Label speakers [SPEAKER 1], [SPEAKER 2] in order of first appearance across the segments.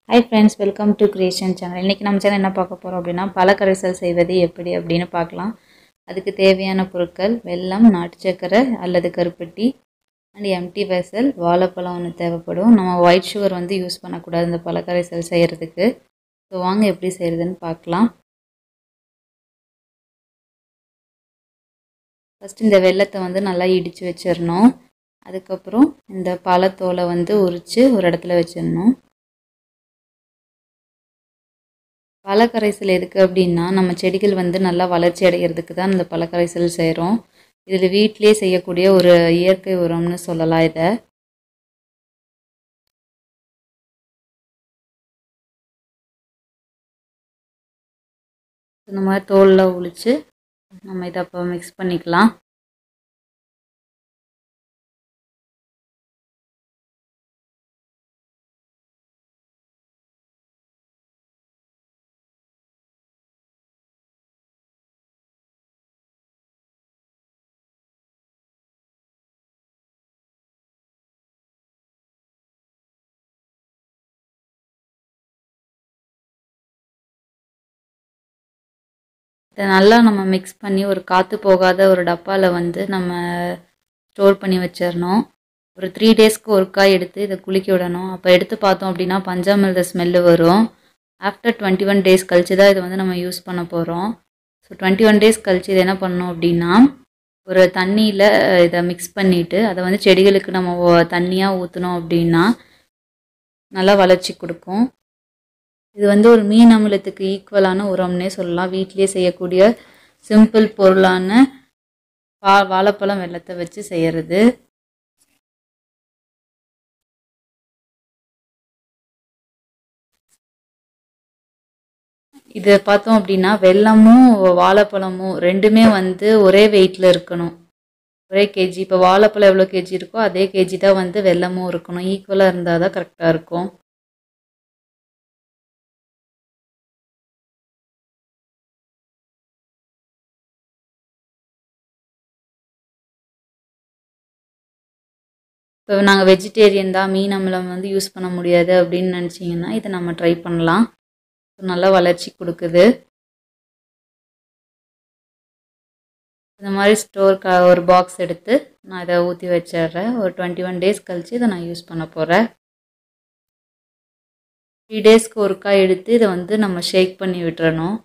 [SPEAKER 1] hi friends welcome to creation channel இன்றைக்கி நம்ம channel என்ன பார்க்க போகிறோம் அப்படின்னா பழக்கரைசல் செய்வது எப்படி அப்படின்னு பார்க்கலாம் அதுக்கு தேவையான பொருட்கள் வெல்லம் நாட்டு சக்கரை அல்லது கருப்பட்டி அண்ட் எம்டி வெசல் வாழைப்பழம் ஒன்று தேவைப்படும் நம்ம ஒயிட் சுகர் வந்து யூஸ் பண்ணக்கூடாது இந்த பழக்கரைசல் செய்கிறதுக்கு ஸோ வாங்க எப்படி செய்கிறதுன்னு பார்க்கலாம் ஃபஸ்ட் இந்த வெள்ளத்தை வந்து நல்லா இடித்து வச்சிடணும் அதுக்கப்புறம் இந்த பழத்தோலை வந்து உரித்து ஒரு இடத்துல வச்சிடணும் பழக்கரைசல் எதுக்கு அப்படின்னா நம்ம செடிகள் வந்து நல்லா வளர்ச்சி அடைகிறதுக்கு தான் இந்த பழக்கரைசல் செய்கிறோம் இதில் வீட்டிலே செய்யக்கூடிய ஒரு இயற்கை உரம்னு சொல்லலாம் இதை இந்த மாதிரி தோலில் உளிச்சு நம்ம இதை அப்போ மிக்ஸ் பண்ணிக்கலாம் இதை நல்லா நம்ம மிக்ஸ் பண்ணி ஒரு காற்று போகாத ஒரு டப்பாவில் வந்து நம்ம ஸ்டோர் பண்ணி வச்சிடணும் ஒரு த்ரீ டேஸ்க்கு ஒருக்கா எடுத்து இதை குளிக்க விடணும் அப்போ எடுத்து பார்த்தோம் அப்படின்னா பஞ்சாமிர்த ஸ்மெல்லு வரும் ஆஃப்டர் டுவெண்ட்டி ஒன் டேஸ் கழிச்சு தான் இதை வந்து நம்ம யூஸ் பண்ண போகிறோம் ஸோ டுவெண்ட்டி ஒன் டேஸ் கழிச்சு இதை என்ன பண்ணணும் அப்படின்னா ஒரு தண்ணியில் இதை மிக்ஸ் பண்ணிவிட்டு அதை வந்து செடிகளுக்கு நம்ம தண்ணியாக ஊற்றினோம் அப்படின்னா நல்லா வளர்ச்சி கொடுக்கும் இது வந்து ஒரு மீன் அமிலத்துக்கு ஈக்குவலான உரம்னே சொல்லலாம் வீட்லேயே செய்யக்கூடிய சிம்பிள் பொருளான வா வாழைப்பழம் வெள்ளத்தை வச்சு செய்கிறது இது பார்த்தோம் அப்படின்னா வெள்ளமும் வாழைப்பழமும் ரெண்டுமே வந்து ஒரே வெயிட்டில் இருக்கணும் ஒரே கேஜி இப்போ வாழைப்பழம் எவ்வளோ கேஜி இருக்கோ அதே கேஜி தான் வந்து வெள்ளமும் இருக்கணும் ஈக்குவலாக இருந்தால் தான் கரெக்டாக இருக்கும் இப்போ நாங்கள் வெஜிடேரியன் தான் மீன் அமிலம் வந்து யூஸ் பண்ண முடியாது அப்படின்னு நினச்சிங்கன்னா இதை நம்ம ட்ரை பண்ணலாம் நல்லா வளர்ச்சி கொடுக்குது இந்த மாதிரி ஸ்டோர் க ஒரு பாக்ஸ் எடுத்து நான் இதை ஊற்றி வச்சிடுறேன் ஒரு டுவெண்ட்டி ஒன் டேஸ் கழித்து இதை நான் யூஸ் பண்ண போகிறேன் த்ரீ டேஸ்க்கு ஒருக்கா எடுத்து இதை வந்து நம்ம ஷேக் பண்ணி விட்டுறணும்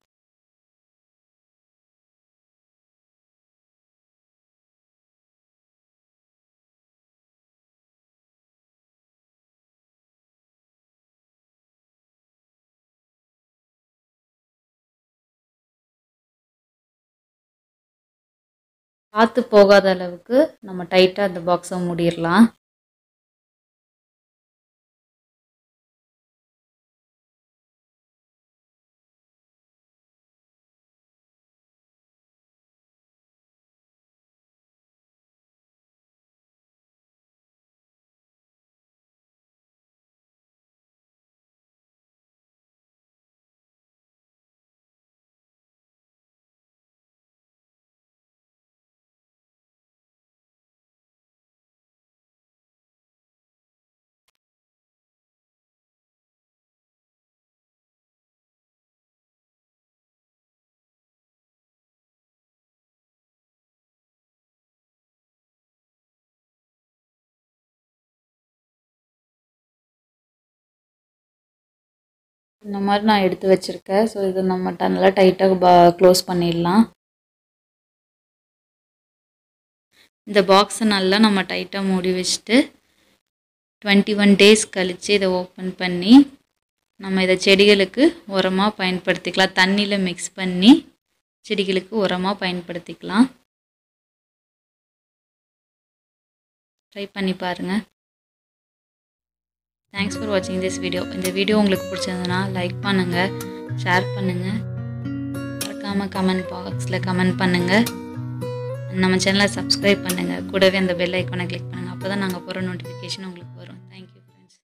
[SPEAKER 1] காற்று போகாத அளவுக்கு நம்ம டைட்டாக அந்த பாக்ஸை மூடிடலாம் இந்த மாதிரி நான் எடுத்து வச்சுருக்கேன் ஸோ இதை நம்ம நல்லா டைட்டாக பா க்ளோஸ் பண்ணிடலாம் இந்த பாக்ஸை நல்லா நம்ம டைட்டாக மூடி வச்சுட்டு டுவெண்ட்டி ஒன் டேஸ் கழித்து இதை ஓப்பன் பண்ணி நம்ம இதை செடிகளுக்கு உரமாக பயன்படுத்திக்கலாம் தண்ணியில் மிக்ஸ் பண்ணி செடிகளுக்கு உரமாக பயன்படுத்திக்கலாம் ட்ரை பண்ணி பாருங்கள் தேங்க்ஸ் ஃபார் வாட்சிங் திஸ் வீடியோ இந்த வீடியோ உங்களுக்கு பிடிச்சிருந்ததுன்னா லைக் பண்ணுங்கள் ஷேர் பண்ணுங்கள் மறக்காமல் கமெண்ட் பாக்ஸில் கமெண்ட் பண்ணுங்கள் நம்ம சேனலை சப்ஸ்கிரைப் பண்ணுங்கள் கூடவே அந்த பெல் ஐக்கானை கிளிக் பண்ணுங்கள் அப்போ தான் நாங்கள் போகிற நோட்டிஃபிகேஷன் உங்களுக்கு